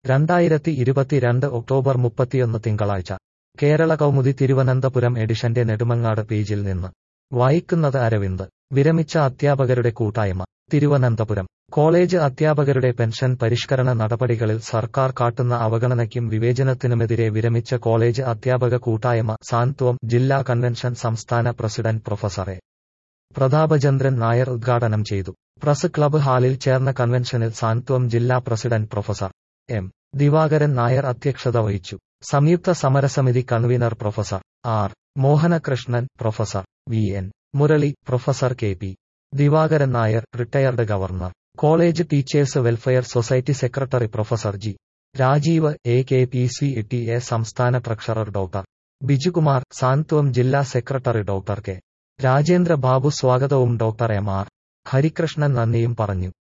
രണ്ടായിരത്തി ഇരുപത്തിരണ്ട് ഒക്ടോബർ മുപ്പത്തിയൊന്ന് തിങ്കളാഴ്ച കേരള കൗമുദി തിരുവനന്തപുരം എഡിഷന്റെ നെടുമങ്ങാട് പേജിൽ നിന്ന് വായിക്കുന്നത് അരവിന്ദ് വിരമിച്ച അധ്യാപകരുടെ കൂട്ടായ്മ തിരുവനന്തപുരം കോളേജ് അധ്യാപകരുടെ പെൻഷൻ പരിഷ്കരണ നടപടികളിൽ സർക്കാർ കാട്ടുന്ന അവഗണനയ്ക്കും വിവേചനത്തിനുമെതിരെ വിരമിച്ച കോളേജ് അധ്യാപക കൂട്ടായ്മ സാന്ത്വം ജില്ലാ കൺവെൻഷൻ സംസ്ഥാന president professor A Prathapachandran Nair ഉദ്ഘാടനം ചെയ്തു പ്രസ് ക്ലബ്ബ് ഹാളിൽ ചേർന്ന കൺവെൻഷനിൽ സാന്ത്വം ജില്ലാ president professor M Divakaran Nair അധ്യക്ഷത വഹിച്ചു സംയുക്ത സമരസമിതി convener professor R Mohanakrishnan professor V N Murali professor K P Divakaran Nair retired governor college teachers welfare society secretary professor G Rajeev A K P C T A സംസ്ഥാന ട്രഷറർ ഡോക്ടർ ബിജുകുമാർ സാന്ത്വം ജില്ലാ secretary doctor K Rajendra Babu സ്വാഗതവും doctor M R Harikrishnan നന്ദിയും പറഞ്ഞു